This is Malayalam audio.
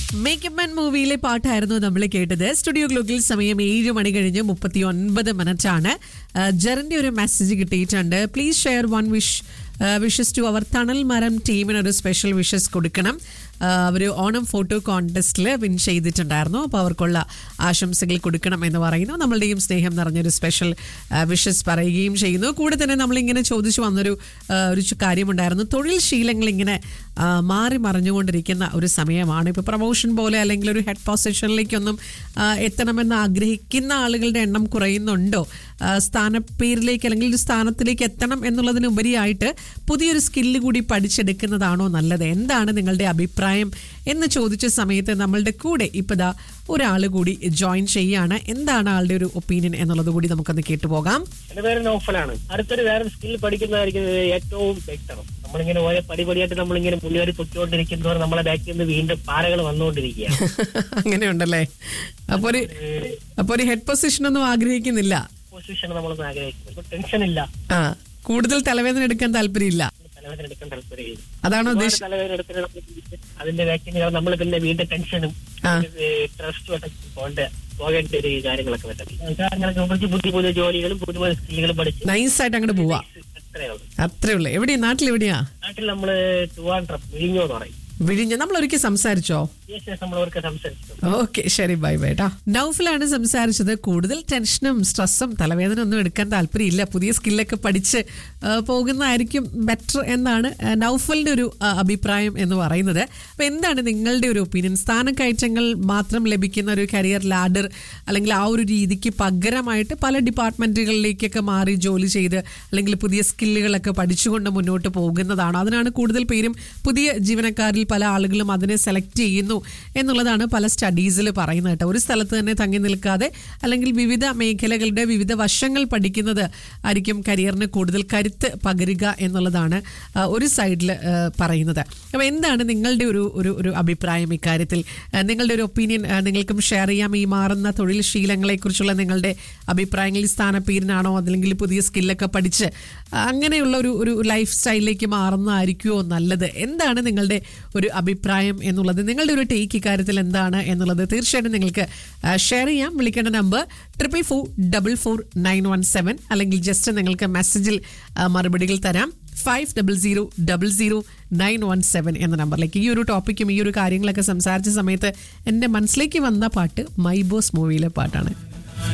മേക്കപ്പ് മാൻ മൂവിയിലെ പാട്ടായിരുന്നു നമ്മൾ കേട്ടത് സ്റ്റുഡിയോ ഗ്ലോക്കിൽ സമയം ഏഴ് മണി കഴിഞ്ഞ് മുപ്പത്തി ഒൻപത് മിനിറ്റ് ആണ് ജറിന്റെ ഒരു മെസ്സേജ് കിട്ടിയിട്ടുണ്ട് please share one wish wishes to അവർ തണൽ മരം ടീമിന് ഒരു സ്പെഷ്യൽ വിഷസ് കൊടുക്കണം അവർ ഓണം ഫോട്ടോ കോൺടെസ്റ്റിൽ വിൻ ചെയ്തിട്ടുണ്ടായിരുന്നു അപ്പോൾ അവർക്കുള്ള ആശംസകൾ കൊടുക്കണം എന്ന് പറയുന്നു നമ്മളുടെയും സ്നേഹം നിറഞ്ഞൊരു സ്പെഷ്യൽ വിഷസ് പറയുകയും ചെയ്യുന്നു കൂടെ തന്നെ നമ്മളിങ്ങനെ ചോദിച്ചു വന്നൊരു ആ, ഒരു ചു- കാര്യമുണ്ടായിരുന്നു തൊഴിൽ ശീലങ്ങൾ ഇങ്ങനെ ആ, മാറി മറിഞ്ഞുകൊണ്ടിരിക്കുന്ന ഒരു സമയമാണ് ഇപ്പോൾ പ്രൊമോഷൻ പോലെ അല്ലെങ്കിൽ ഒരു ഹെഡ് പൊസിഷനിലേക്കൊന്നും ആ, എത്തണമെന്ന് ആഗ്രഹിക്കുന്ന ആളുകളുടെ എണ്ണം കുറയുന്നുണ്ടോ ആ, സ്ഥാനപ്പേരിലേക്ക് അല്ലെങ്കിൽ ഒരു സ്ഥാനത്തിലേക്ക് എത്തണം എന്നുള്ളതിനുപരിയായിട്ട് പുതിയൊരു സ്കില്ല് കൂടി പഠിച്ചെടുക്കുന്നതാണോ നല്ലത് എന്താണ് നിങ്ങളുടെ അഭിപ്രായം എന്ന് ചോദിച്ച സമയത്ത് നമ്മളുടെ കൂടെ ഇപ്പോൾ ദാ ഒരാൾ കൂടി ജോയിൻ ചെയ്യാണ് എന്താണ് ആളുടെ ഒരു ഒപ്പീനിയൻ എന്നുള്ളത് കൂടി നമുക്കൊന്ന് കേട്ടുപോകാം എന്റെ പേര് നോഫലാണ് അടുത്തൊരു വേറെ സ്കിൽ പഠിക്കുന്നതായിരിക്കും ഏറ്റവും ബെറ്റർ നമ്മളിങ്ങനെ ഓരോ പടിപടിയായിട്ട് നമ്മളിങ്ങനെ മുന്നേറി പൊയ്ക്കൊണ്ടിരിക്കുന്നവർ നമ്മളെ ബാക്കിൽ നിന്ന് വീണ്ടും പാറകൾ വന്നുകൊണ്ടിരിക്കുകയാണ് അങ്ങനെയുണ്ടല്ലേ അപ്പൊ ഒരു അപ്പൊ ഒരു ഹെഡ് പൊസിഷൻ ഒന്നും ആഗ്രഹിക്കുന്നില്ല പൊസിഷൻ നമ്മളൊന്നും ആഗ്രഹിക്കുന്നത് ഇപ്പൊ ടെൻഷൻ ഇല്ല ആ കൂടുതൽ തലവേദന എടുക്കാൻ താല്പര്യമില്ല തലവേദന എടുക്കാൻ താല്പര്യമില്ല അതാണോ ഒരുപാട് ഉദ്ദേശം തലവേദന എടുത്തിട്ട് നമ്മൾ അതിന്റെ ബാക്കിൽ നമ്മൾ പിന്നെ വീണ്ടും ടെൻഷനും ആ. ട്രസ്റ്റും പോകേണ്ട പോകേണ്ട ഒരു കാര്യങ്ങളൊക്കെ പറ്റും അങ്ങനെ കുറച്ച് പുതിയ പുതിയ ജോലികളും പുതിയ പുതിയ സ്കില്ലുകളും പഠിച്ച് നൈസായിട്ട് അങ്ങോട്ട് പോവാ അത്രേ ഉള്ളൂ അത്രേ ഉള്ളൂ എവിടെയാ നാട്ടിൽ എവിടെയാ നാട്ടിൽ നമ്മള് ട്രിവാൻഡ്രം വിഴിഞ്ഞോ എന്ന് പറയും വിഴിഞ്ഞ നമ്മൾ ഒരിക്കൽ സംസാരിച്ചോ ശേഷം നമ്മളവർക്ക് സംസാരിച്ചിട്ടുണ്ട് ഓക്കെ ശരി ബൈ ബൈ ട്ടാ നൗഫിലാണ് സംസാരിച്ചത് കൂടുതൽ ടെൻഷനും സ്ട്രെസ്സും തലവേദന ഒന്നും എടുക്കാൻ താല്പര്യമില്ല പുതിയ സ്കില്ലൊക്കെ പഠിച്ച് ആ, പോകുന്നതായിരിക്കും ബെറ്റർ എന്നാണ് ആ, നൗഫലിന്റെ ഒരു ആ, അഭിപ്രായം എന്ന് പറയുന്നത് അപ്പൊ എന്താണ് നിങ്ങളുടെ ഒരു ഒപ്പീനിയൻ സ്ഥാനക്കയറ്റങ്ങൾ മാത്രം ലഭിക്കുന്ന ഒരു കരിയർ ലാഡർ അല്ലെങ്കിൽ ആ ഒരു രീതിക്ക് പകരമായിട്ട് പല ഡിപ്പാർട്ട്മെന്റുകളിലേക്കൊക്കെ മാറി ജോലി ചെയ്ത് അല്ലെങ്കിൽ പുതിയ സ്കില്ലുകളൊക്കെ പഠിച്ചുകൊണ്ട് മുന്നോട്ട് പോകുന്നതാണ് അതിനാണ് കൂടുതൽ പേരും പുതിയ ജീവനക്കാരിൽ പല ആളുകളും അതിനെ സെലക്ട് ചെയ്യുന്നു എന്നുള്ളതാണ് പല സ്റ്റഡീസിൽ പറയുന്നത് കേട്ടോ ഒരു സ്ഥലത്ത് തന്നെ തങ്ങി നിൽക്കാതെ അല്ലെങ്കിൽ വിവിധ മേഖലകളുടെ വിവിധ വശങ്ങൾ പഠിക്കുന്നത് ആയിരിക്കും കരിയറിന് കൂടുതൽ കരുത്ത് പകരുക എന്നുള്ളതാണ് ആ, ഒരു സൈഡിൽ പറയുന്നത് അപ്പോൾ എന്താണ് നിങ്ങളുടെ ഒരു ഒരു ഒരു അഭിപ്രായം ഇക്കാര്യത്തിൽ ആ, നിങ്ങളുടെ ഒരു ഒപ്പീനിയൻ നിങ്ങൾക്കും ഷെയർ ചെയ്യാം ഈ മാറുന്ന തൊഴിൽ ശീലങ്ങളെക്കുറിച്ചുള്ള നിങ്ങളുടെ അഭിപ്രായങ്ങൾ ഈ സ്ഥാനപ്പേരിനാണോ അല്ലെങ്കിൽ പുതിയ സ്കില്ലൊക്കെ പഠിച്ച് ആ, അങ്ങനെയുള്ള ഒരു ഒരു ലൈഫ് സ്റ്റൈലിലേക്ക് മാറുന്നതായിരിക്കുമോ നല്ലത് എന്താണ് നിങ്ങളുടെ ഒരു അഭിപ്രായം എന്നുള്ളത് നിങ്ങളുടെ ഒരു ടേക്ക് ഇക്കാര്യത്തിൽ എന്താണ് എന്നുള്ളത് തീർച്ചയായിട്ടും നിങ്ങൾക്ക് ഷെയർ ചെയ്യാം വിളിക്കേണ്ട number triple four double four nine one seven അല്ലെങ്കിൽ ജസ്റ്റ് നിങ്ങൾക്ക് മെസ്സേജിൽ മറുപടികൾ തരാം five double zero double zero nine one seven എന്ന നമ്പറിലേക്ക് ഈ ഒരു ടോപ്പിക്കും ഈ ഒരു കാര്യങ്ങളൊക്കെ സംസാരിച്ച സമയത്ത് എൻ്റെ മനസ്സിലേക്ക് വന്ന പാട്ട് മൈ ബോസ് മൂവിയിലെ പാട്ടാണ്